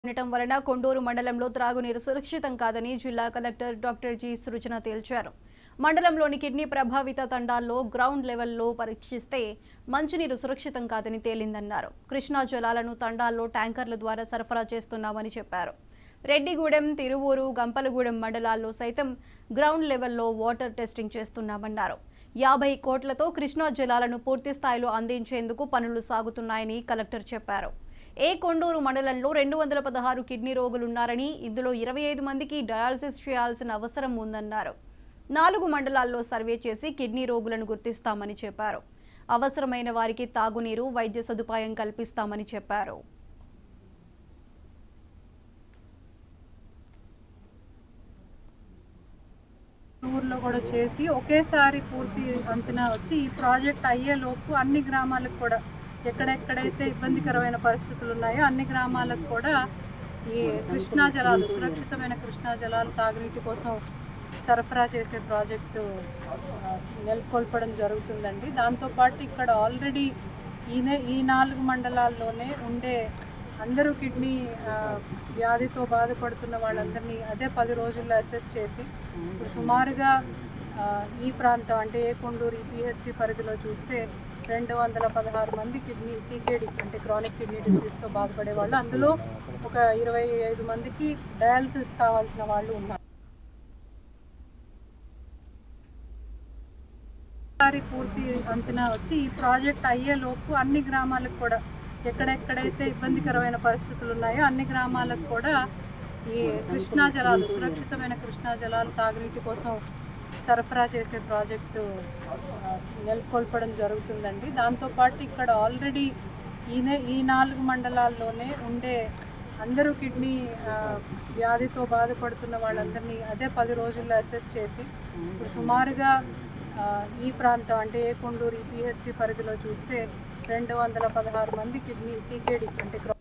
ఉండటం వలన కొండూరు మండలంలో త్రాగునీరు సురక్షితం కాదని జిల్లా కలెక్టర్ డాక్టర్ జి సృజన తేల్చారు మండలంలోని కిడ్నీ ప్రభావిత తండాల్లో గ్రౌండ్ లెవెల్లో పరీక్షిస్తే మంచినీరు సురక్షితం కాదని తేలిందన్నారు కృష్ణా జలాలను తండాల్లో ట్యాంకర్ల ద్వారా సరఫరా చేస్తున్నామని చెప్పారు రెడ్డిగూడెం తిరువూరు గంపలగూడెం మండలాల్లో సైతం గ్రౌండ్ లెవెల్లో వాటర్ టెస్టింగ్ చేస్తున్నామన్నారు యాభై కోట్లతో కృష్ణా జలాలను పూర్తి స్థాయిలో అందించేందుకు పనులు సాగుతున్నాయని కలెక్టర్ చెప్పారు ఏ కొండూరు మండలంలో రెండు వందల పదహారు కిడ్నీ రోగులున్నారని ఇందులో ఇరవై ఐదు మందికి డయాలసిస్ చేయాల్సిన అవసరం ఉందన్నారు నాలుగు మండలాల్లో సర్వే చేసి కిడ్నీ రోగులను గుర్తిస్తామని చెప్పారు అవసరమైన వారికి తాగునీరు వైద్య సదుపాయం కల్పిస్తామని చెప్పారు టూర్లో కూడా చేసి ఒకేసారి పూర్తి అంచనా వచ్చి ఈ ప్రాజెక్ట్ అయ్యేలోపు అన్ని గ్రామాలకు కూడా ఎక్కడెక్కడైతే ఇబ్బందికరమైన పరిస్థితులు ఉన్నాయో అన్ని గ్రామాలకు కూడా ఈ కృష్ణా జలాలు సురక్షితమైన కృష్ణా జలాలు తాగునీటి కోసం సరఫరా చేసే ప్రాజెక్టు ఆ, నెలకొల్పడం జరుగుతుందండి దాంతోపాటు ఇక్కడ ఆల్రెడీ ఈనే ఈ నాలుగు మండలాల్లోనే ఉండే అందరూ కిడ్నీ ఆ, వ్యాధితో బాధపడుతున్న వాళ్ళందరినీ అదే పది రోజుల్లో అసెస్ చేసి ఇప్పుడు సుమారుగా ఆ, ఈ ప్రాంతం అంటే ఏ కొండూరు ఈ పిహెచ్సి పరిధిలో చూస్తే రెండు వందల పదహారు మంది కిడ్నీ సీకేడి అంటే క్రానిక్ కిడ్నీ డిసీజ్తో బాధపడే వాళ్ళు అందులో ఒక ఇరవై ఐదు మందికి డయాలసిస్ కావాల్సిన వాళ్ళు ఉన్నారు ఒకసారి పూర్తి అంచనా వచ్చి ఈ ప్రాజెక్ట్ అయ్యేలోపు అన్ని గ్రామాలకు కూడా ఎక్కడెక్కడైతే ఇబ్బందికరమైన పరిస్థితులు ఉన్నాయో అన్ని గ్రామాలకు కూడా ఈ కృష్ణా జలాలు సురక్షితమైన కృష్ణా జలాలు తాగునీటి కోసం సరఫరా చేసే ప్రాజెక్టు ఆ, నెలకొల్పడం జరుగుతుందండి దాంతోపాటు ఇక్కడ ఆల్రెడీ ఈనే ఈ నాలుగు మండలాల్లోనే ఉండే అందరూ కిడ్నీ ఆ, వ్యాధితో బాధపడుతున్న వాళ్ళందరినీ అదే పది రోజుల్లో అసెస్ చేసి ఇప్పుడు సుమారుగా ఆ, ఈ ప్రాంతం అంటే ఏ కొండూరు ఈ పిహెచ్సి పరిధిలో చూస్తే రెండు వందల పదహారు మంది కిడ్నీ సీకేడి అంటే క్రా-